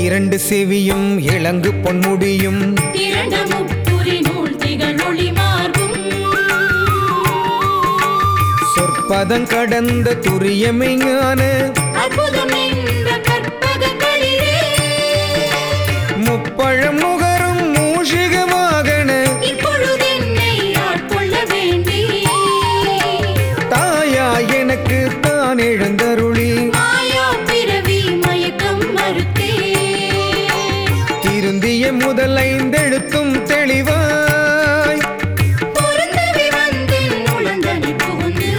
இரண்டு செவியும் இளங்கு பொன்முடியும் திரண்ட முப்புரி நூல் திகழ் ஒளி மார்பும் சொற்பதம் கடந்த துரியமைஞான அற்புதம் இந்த கற்பகங்களிலே முப்பழம் முகரும் மூஷிக வாகன இப்பொழுதென்னை ஆட்கொள்ள வேண்டி தாயா எனக்கு தான் எழுந்தருளி மாயா பிறவி மயக்கம் மறுத்தே திருந்திய முதல் ஐந்தெழுத்தும் தெளிவாய் பொருந்தவி வந்தேன் உழந்தனை புகுந்து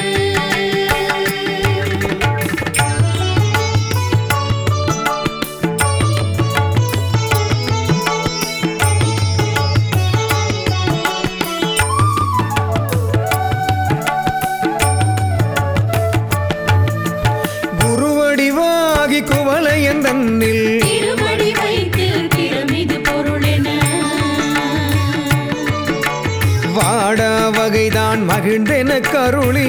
குருவடிவாகி குவளையன் தன்னில் திருமடி வைத்து திறமிது பொருளென வாடா வகைதான் மகிழ்ந்தென கருளி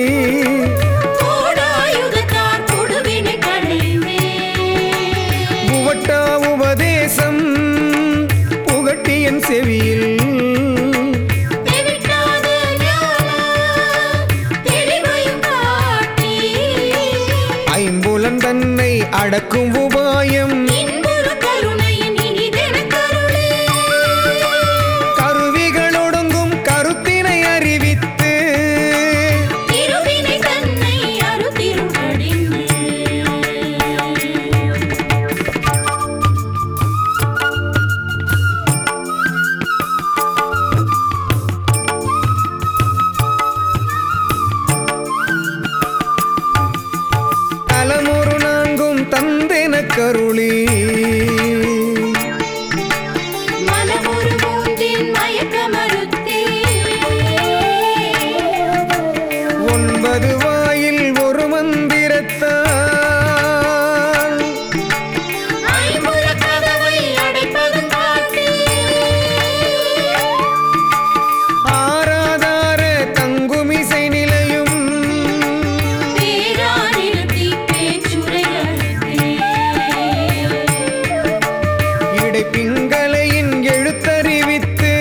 கோடாயுதத்தார் கொடுவினை களைந்தே புவட்டா உபதேசம் புகட்டியன் செவியில் தெவிட்டாத ஞான தெளிவையும் காட்டி ஐம்புலன் தன்னை அடக்கும் உபாயம் இன்புறு கருணையின் இனிதென கருளே கருவிகளொடுங்கும் கருத்தினை அறிவித்து திருவினை தன்னை அருத்திருக்கடிந்து தலமொரு நான்கும் தந்தென கருளி மனமொரு மூன்றின் மயக்க மறுத்தே ஒன்பது வாயில் ஒரு மந்திரத்தால் ஐம்புல கதவை அடைப்பதும் காட்டி ஆராதார தங்குமிசை நிலையும் பேரா நிறுத்தி பேச்சுரை அறுத்தே இடைப்பிங்களையின் எழுத்தறிவித்து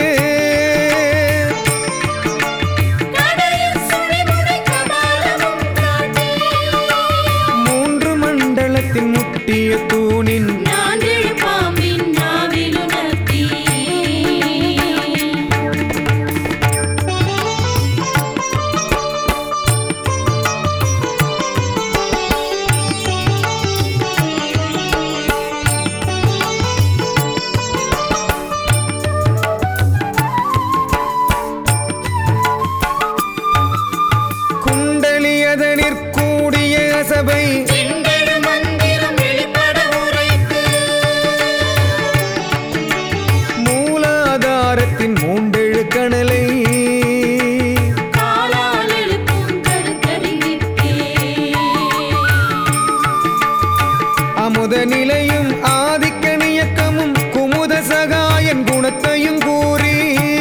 கடையில் சுழிமுனை கபாலமும் காட்டி மூன்று மண்டலத்தின் முட்டிய தூணின் நான்கெழு பாம்பின் நாவிலுணர்த்தி குண்டலியதனிற் கூடிய சபை செண்டெழு மந்திரம் வெளிப்பட உரைத்து மூலாதாரத்தின் மூண்டெழு கணலை காலால் எழுப்பும் கருத்தறிவித்தே அமுத நிலையும் ஆதிக்கணியக்கமும் குமுத சகாயன் குணத்தையும் கூறி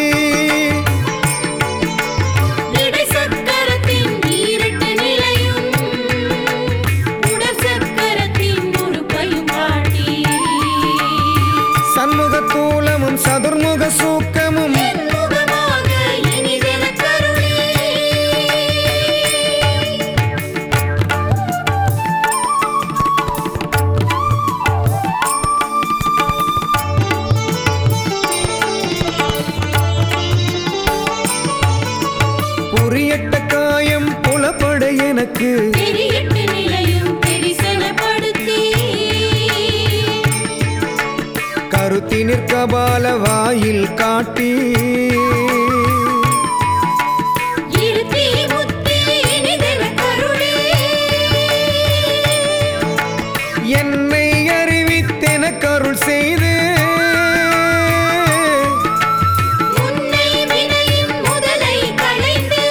இடை சக்கரத்தின் ஈரட்டு நிலையும் உடற் சக்கரத்தின் உறுப்பையும் காட்டி சண்முகத்தூலமும் சதுர்முக சூக்கமும் தென்முகமாக இனிதென கருளே புரியட்ட காயம் புலப்பட எனக்கு பெரியட்டு நிலையும் பெரிசனப்படுத்தி கருத்தினிற் கபால வாயில் காட்டி இருத்தி முத்தி இனிதென கருளே என்னை அறிவித்தென கருள் செய்து முன்னை வினையின் முதலை களைந்து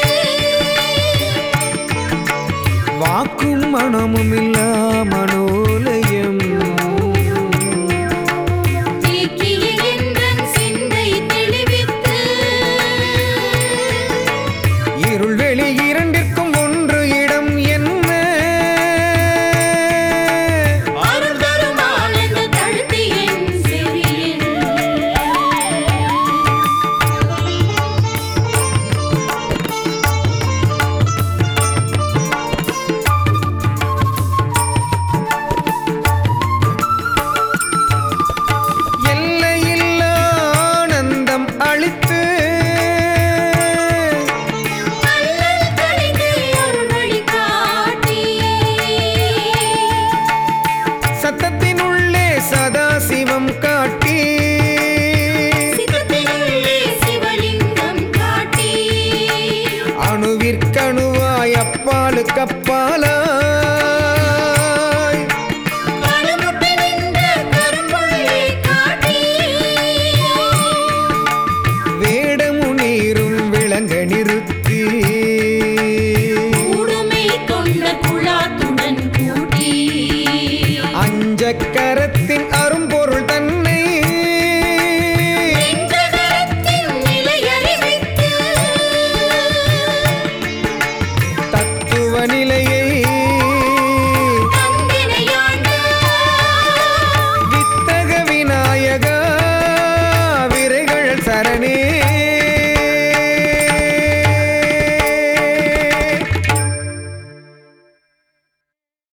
வாக்கும் மனமும் இல்லா மனோலயம் தீக்கிய என்றன் சிந்தை தெளிவித்து இருள் வெளி இரண்டிற்கும் ஒன்று இடம் என்ன அருள் தரும் ஆனந்த தழுத்த அப்பாலு கப்பாலாய்